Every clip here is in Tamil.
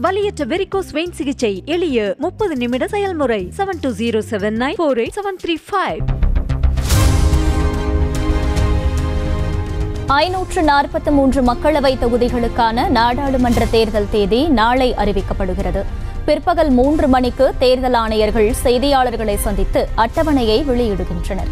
வலியற்ற வெரிகோஸ் வெயின் சிகிச்சை எளிய முப்பது நிமிட செயல்முறை seven two zero seven nine four eight seven three five ஐநூற்று நாற்பத்தி மூன்று மக்களவை தொகுதிகளுக்கான நாடாளுமன்ற தேர்தல் தேதி நாளை அறிவிக்கப்படுகிறது பிற்பகல் மூன்று மணிக்கு தேர்தல் ஆணையர்கள் செய்தியாளர்களை சந்தித்து அட்டவணையை வெளியிடுகின்றனர்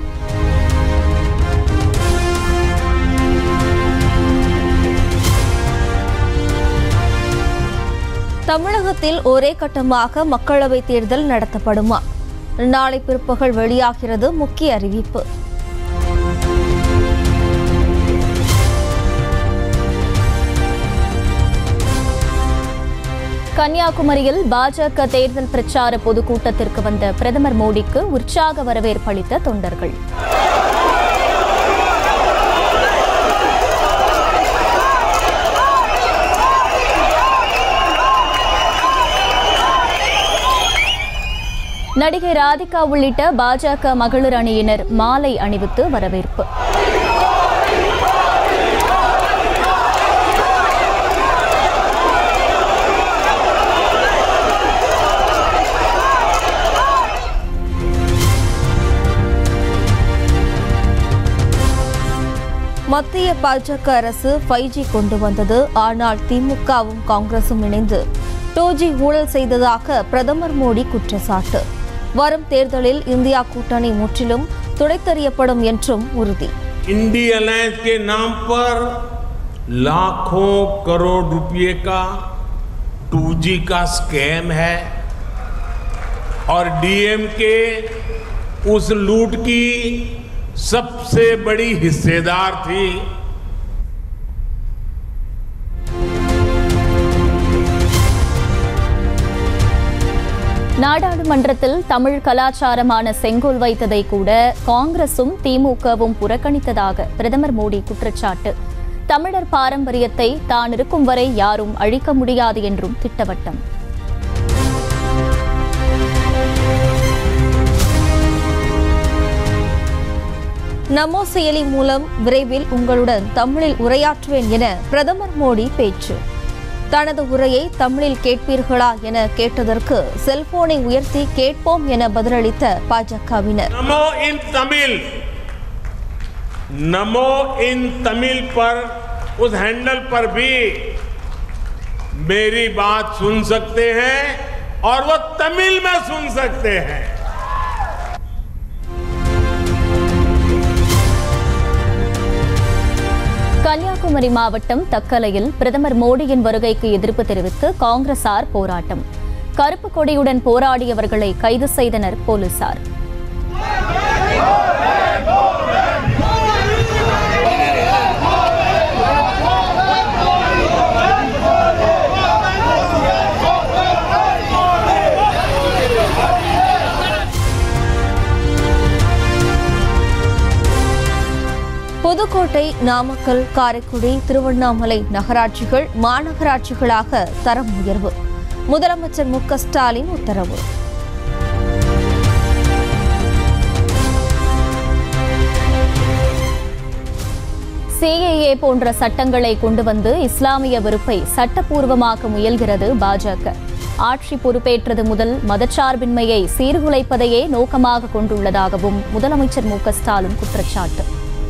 தமிழகத்தில் ஒரே கட்டமாக மக்களவைத் தேர்தல் நடத்தப்படுமா நாளை பிற்பகல் வெளியாகிறது முக்கிய அறிவிப்பு கன்னியாகுமரியில் பாஜக தேர்தல் பிரச்சார பொதுக்கூட்டத்திற்கு வந்த பிரதமர் மோடிக்கு உற்சாக வரவேற்பு அளித்த தொண்டர்கள் நடிகை ராதிகா உள்ளிட்ட பாஜக மகளிர் அணியினர் மாலை அணிவித்து வரவேற்பு மத்திய பாஜக அரசு ஃபைவ் ஜி கொண்டு வந்தது ஆனால் திமுகவும் காங்கிரசும் இணைந்து டூ ஜி ஊழல் செய்ததாக பிரதமர் மோடி குற்றச்சாட்டு வரும் தேர்தலில் இந்தியா கூட்டணி முற்றிலும் துடைத்தெறியப்படும் என்றும் உறுதி इंडी अलायंस के नाम पर लाखों करोड़ रुपए का 2G का स्कैम है और डीएम के उस लूट की सबसे बड़ी हिस्सेदार थी நாடாளுமன்றத்தில் தமிழ் கலாச்சாரமான செங்கோல் வைத்ததை கூட காங்கிரசும் திமுகவும் புறக்கணித்ததாக பிரதமர் மோடி குற்றச்சாட்டு தமிழர் பாரம்பரியத்தை தான் இருக்கும் வரை யாரும் அழிக்க முடியாது என்றும் திட்டவட்டம் நமோ செயலி மூலம் விரைவில் உங்களுடன் தமிழில் உரையாற்றுவேன் என பிரதமர் மோடி பேச்சு தனது உரையை தமிழில் கேட்பீர்களா என கேட்டதற்கு செல்போனை உயர்த்தி கேட்போம் என பதிலளித்த பாஜகவினர் नमो इन तमिल नमो इन तमिल पर उस हैंडल पर भी मेरी बात सुन सकते हैं और वो तमिल में सुन सकते हैं கன்னியாகுமரி மாவட்டம் தக்கலையில் பிரதமர் மோடியின் வருகைக்கு எதிர்ப்பு தெரிவித்து காங்கிரசார் போராட்டம் கருப்பு கொடியுடன் போராடியவர்களை கைது செய்தனர் போலீசார் புதுக்கோட்டை நாமக்கல் காரைக்குடி திருவண்ணாமலை நகராட்சிகள் மாநகராட்சிகளாக தரம் உயர்வு முதலமைச்சர் மு க ஸ்டாலின் உத்தரவு சிஏஏ போன்ற சட்டங்களை கொண்டு வந்து இஸ்லாமிய வெறுப்பை சட்டப்பூர்வமாக்க முயல்கிறது பாஜக ஆட்சி பொறுப்பேற்றது முதல் மதச்சார்பின்மையை சீர்குலைப்பதையே நோக்கமாக கொண்டுள்ளதாகவும் முதலமைச்சர் மு க ஸ்டாலின் குற்றச்சாட்டு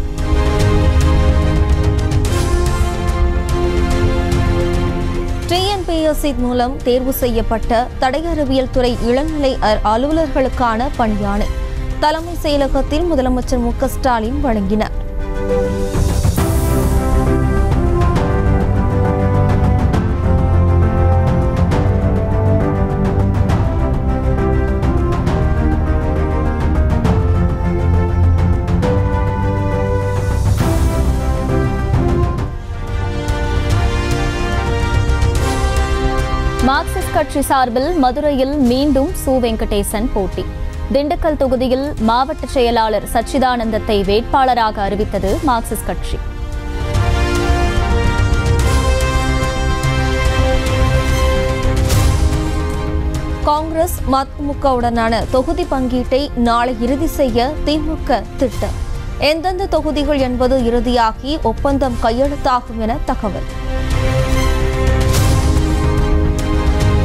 டிஎன்பிஎஸ்சி மூலம் தேர்வு செய்யப்பட்ட தடையறிவியல் துறை இளநிலை அ- அலுவலர்களுக்கான பணியாணை தலைமை செயலகத்தில் முதலமைச்சர் மு க ஸ்டாலின் வழங்கினார் மார்க்சிஸ்ட் கட்சி சார்பில் மதுரையில் மீண்டும் சு வெங்கடேசன் போட்டி திண்டுக்கல் தொகுதியில் மாவட்ட செயலாளர் சச்சிதானந்தத்தை வேட்பாளராக அறிவித்தது மார்க்சிஸ்ட் கட்சி காங்கிரஸ் மதிமுகவுடனான தொகுதி பங்கீட்டை நாளை இறுதி செய்ய திமுக திட்டம் எந்தெந்த தொகுதிகள் என்பது இறுதியாகி ஒப்பந்தம் கையெழுத்தாகும் என தகவல்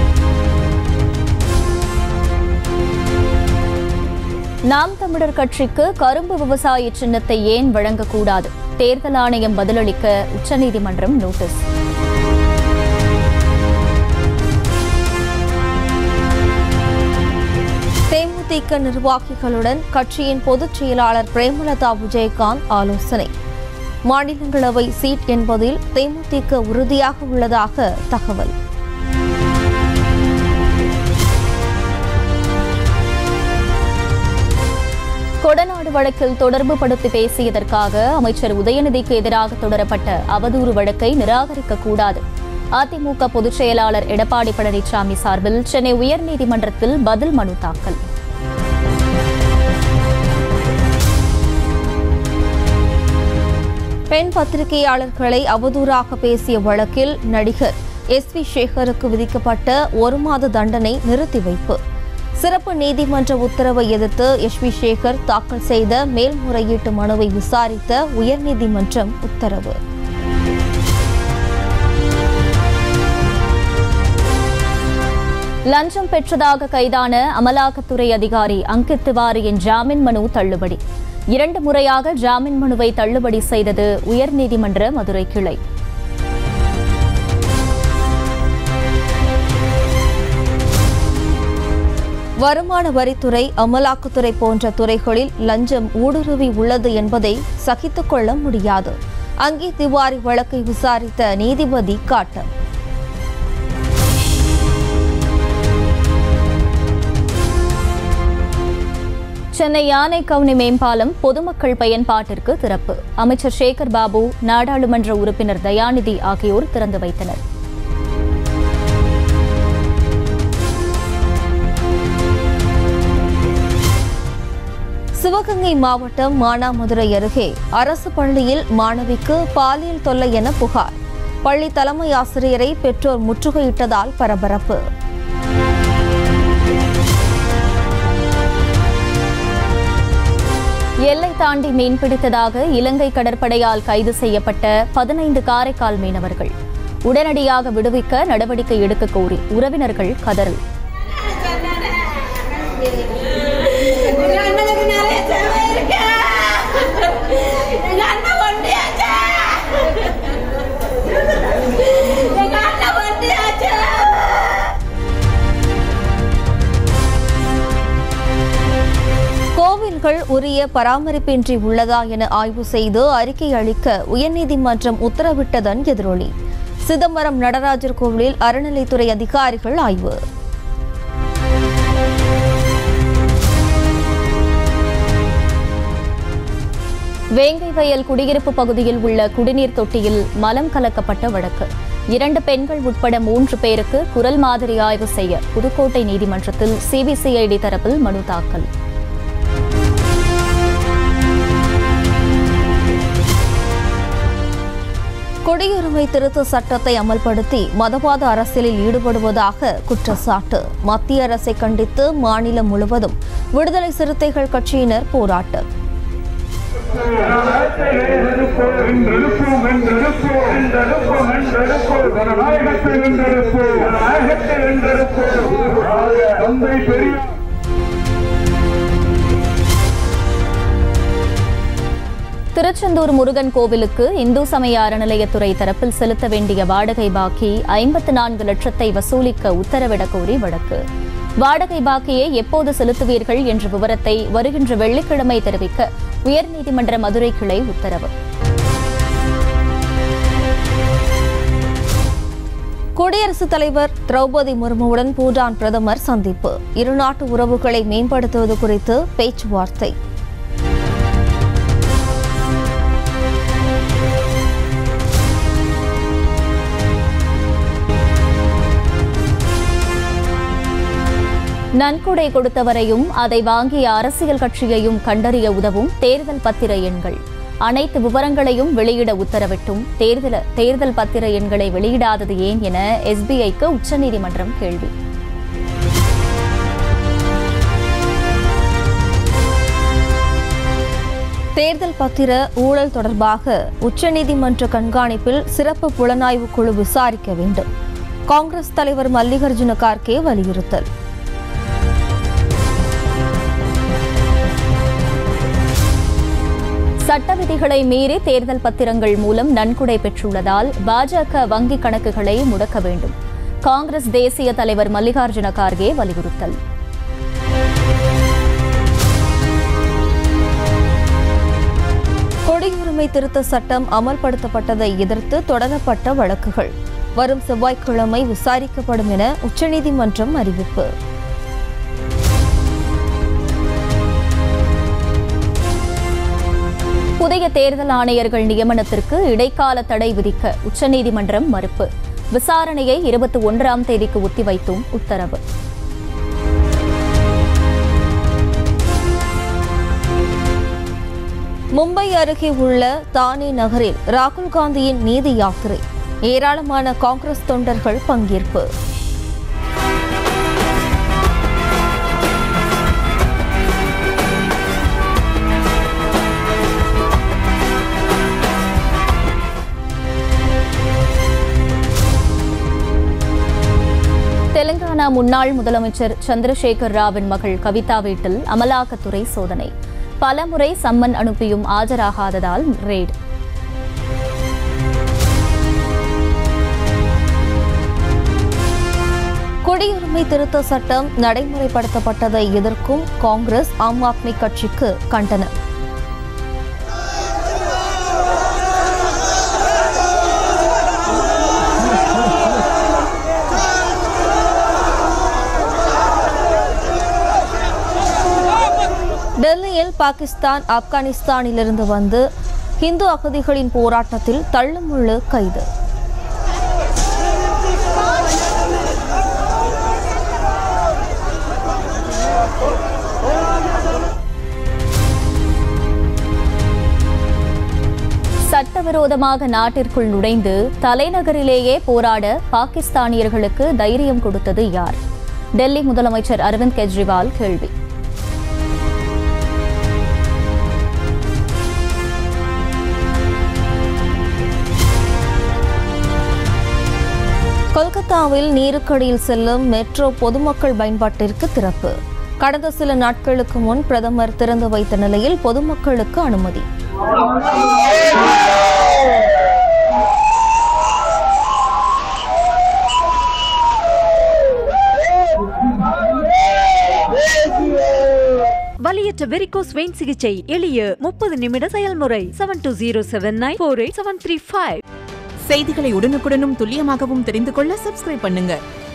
நாம் தமிழர் கட்சிக்கு கரும்பு விவசாய சின்னத்தை ஏன் வழங்கக்கூடாது தேர்தல் ஆணையம் பதிலளிக்க உச்சநீதிமன்றம் நோட்டீஸ் தேமுதிக நிர்வாகிகளுடன் கட்சியின் பொதுச் செயலாளர் பிரேமலதா விஜயகாந்த் ஆலோசனை மாநிலங்களவை சீட் என்பதில் தேமுதிக உறுதியாக உள்ளதாக தகவல் கொடநாடு வழக்கில் தொடர்பு படுத்தி பேசியதற்காக அமைச்சர் உதயநிதிக்கு எதிராக தொடரப்பட்ட அவதூறு வழக்கை நிராகரிக்க கூடாது அதிமுக பொதுச் செயலாளர் எடப்பாடி பழனிசாமி சார்பில் சென்னை உயர்நீதிமன்றத்தில் பதில் மனு தாக்கல் பெண் பத்திரிகையாளர்களை அவதூறாக பேசிய வழக்கில் நடிகர் எஸ் வி சேகருக்கு விதிக்கப்பட்ட ஒரு மாத தண்டனை நிறுத்தி வைப்பு சிறப்பு நீதிமன்ற உத்தரவை எதிர்த்து எஸ் வி சேகர் தாக்கல் செய்த மேல்முறையீட்டு மனுவை விசாரித்த உயர்நீதிமன்றம் உத்தரவு லஞ்சம் பெற்றதாக கைதான அமலாக்கத்துறை அதிகாரி அங்கித் திவாரியின் ஜாமீன் மனு தள்ளுபடி இரண்டு முறையாக ஜாமீன் மனுவை தள்ளுபடி செய்தது உயர்நீதிமன்ற மதுரை கிளை வருமான வரித்துறை அமலாக்கத்துறை போன்ற துறைகளில் லஞ்சம் ஊடுருவி உள்ளது என்பதை சகித்துக் கொள்ள முடியாது அங்கே திவாரி வழக்கை விசாரித்த நீதிபதி காட்டம் சென்னை யானை கவுனி மேம்பாலம் பொதுமக்கள் பயன்பாட்டிற்கு திறப்பு அமைச்சர் சேகர் பாபு நாடாளுமன்ற உறுப்பினர் தயாநிதி ஆகியோர் திறந்து வைத்தனர் சிவகங்கை மாவட்டம் மானாமதுரை அருகே அரசு பள்ளியில் மாணவிக்கு பாலியல் தொல்லை என புகார் பள்ளி தலைமை ஆசிரியரை பெற்றோர் முற்றுகையிட்டதால் பரபரப்பு எல்லை தாண்டி மீன்பிடித்ததாக இலங்கை கடற்படையால் கைது செய்யப்பட்ட பதினைந்து காரைக்கால் மீனவர்கள் உடனடியாக விடுவிக்க நடவடிக்கை எடுக்க கோரி உறவினர்கள் கதறல் எங்க அண்ணனுக்கு நிறைய தேவை இருக்கு எங்க அண்ணன் ஒண்டியாச்சு எங்க அண்ணன் ஒண்டியாச்சு கோவில்கள் உரிய பராமரிப்பின்றி உள்ளதா என ஆய்வு செய்து அறிக்கை அளிக்க உயர்நீதிமன்றம் உத்தரவிட்டதன் எதிரொலி சிதம்பரம் நடராஜர் கோவிலில் அறநிலைத்துறை அதிகாரிகள் ஆய்வு வேங்கை வயல் குடியிருப்பு பகுதியில் உள்ள குடிநீர் தொட்டியில் மலம் கலக்கப்பட்ட வழக்கு இரண்டு பெண்கள் உட்பட மூன்று பேருக்கு குரல் மாதிரி ஆய்வு செய்ய புதுக்கோட்டை நீதிமன்றத்தில் சிபிசிஐடி தரப்பில் மனு தாக்கல் குடியுரிமை திருத்த சட்டத்தை அமல்படுத்தி மதவாத அரசியலில் ஈடுபடுவதாக குற்றச்சாட்டு மத்திய அரசை கண்டித்து மாநிலம் முழுவதும் விடுதலை சிறுத்தைகள் கட்சியினர் போராட்டம் தந்தை பெரியார் திருச்செந்தூர் முருகன் கோவிலுக்கு இந்து சமய அறநிலையத்துறை தரப்பில் செலுத்த வேண்டிய வாடகை பாக்கி ஐம்பத்து நான்கு லட்சத்தை வசூலிக்க உத்தரவிடக் கோரி வழக்கு வாடகை பாக்கியை எப்போது செலுத்துவீர்கள் என்ற விவரத்தை வருகின்ற வெள்ளிக்கிழமை தெரிவிக்க உயர்நீதிமன்ற மதுரை கிளை உத்தரவு குடியரசுத் தலைவர் திரௌபதி முர்முவுடன் பூட்டான் பிரதமர் சந்திப்பு இருநாட்டு உறவுகளை மேம்படுத்துவது குறித்து பேச்சுவார்த்தை நன்கொடை கொடுத்தவரையும் அதை வாங்கிய அரசியல் கட்சியையும் கண்டறிய உதவும் தேர்தல் பத்திர எண்கள் அனைத்து விவரங்களையும் வெளியிட உத்தரவிட்டும் தேர்தல் தேர்தல் பத்திர எண்களை வெளியிடாதது ஏன் என எஸ்பிஐக்கு உச்சநீதிமன்றம் கேள்வி தேர்தல் பத்திர ஊழல் தொடர்பாக உச்சநீதிமன்ற கண்காணிப்பில் சிறப்பு புலனாய்வு குழு விசாரிக்க வேண்டும் காங்கிரஸ் தலைவர் மல்லிகார்ஜுன கார்கே வலியுறுத்தல் சட்ட விதிகளை மீறி தேர்தல் பத்திரங்கள் மூலம் நன்கொடை பெற்றுள்ளதால் பாஜக வங்கிக் கணக்குகளை முடக்க வேண்டும் காங்கிரஸ் தேசிய தலைவர் மல்லிகார்ஜுன கார்கே வலியுறுத்தல் குடியுரிமை திருத்த சட்டம் அமல்படுத்தப்பட்டதை எதிர்த்து தொடரப்பட்ட வழக்குகள் வரும் செவ்வாய்க்கிழமை விசாரிக்கப்படும் என உச்சநீதிமன்றம் அறிவிப்பு புதிய தேர்தல் ஆணையர்கள் நியமனத்திற்கு இடைக்கால தடை விதிக்க உச்சநீதிமன்றம் மறுப்பு விசாரணையை இருபத்தி ஒன்றாம் தேதிக்கு ஒத்திவைத்தும் உத்தரவு மும்பை அருகே உள்ள தானே நகரில் ராகுல் காந்தியின் நீதி யாத்திரை ஏராளமான காங்கிரஸ் தொண்டர்கள் பங்கேற்பு தெலுங்கானா முன்னாள் முதலமைச்சர் சந்திரசேகர் ராவின் மகள் கவிதா வீட்டில் அமலாக்கத்துறை சோதனை பலமுறை சம்மன் அனுப்பியும் ஆஜராகாததால் ரெய்டு குடியுரிமை திருத்த சட்டம் நடைமுறைப்படுத்தப்பட்டதை எதிர்க்கும் காங்கிரஸ் ஆம் ஆத்மி கட்சிக்கு கண்டனம் டெல்லியில் பாகிஸ்தான் ஆப்கானிஸ்தானிலிருந்து வந்து இந்து அகதிகளின் போராட்டத்தில் தள்ளுமுள்ளு கைது சட்டவிரோதமாக நாட்டிற்குள் நுழைந்து தலைநகரிலேயே போராட பாகிஸ்தானியர்களுக்கு தைரியம் கொடுத்தது யார் டெல்லி முதலமைச்சர் அரவிந்த் கெஜ்ரிவால் கேள்வி கொல்கத்தாவில் நீருக்கடியில் செல்லும் மெட்ரோ பொதுமக்கள் பயன்பாட்டிற்கு திறப்பு கடந்த சில நாட்களுக்கு முன் பிரதமர் திறந்து வைத்த நிலையில் பொதுமக்களுக்கு அனுமதி வலியற்ற வெரிகோஸ் வெயின் சிகிச்சை எளிய முப்பது நிமிட செயல்முறை seven two zero seven nine four eight seven three five செய்திகளை உடனுக்குடனும் துல்லியமாகவும் தெரிந்து கொள்ள சப்ஸ்கிரைப் பண்ணுங்க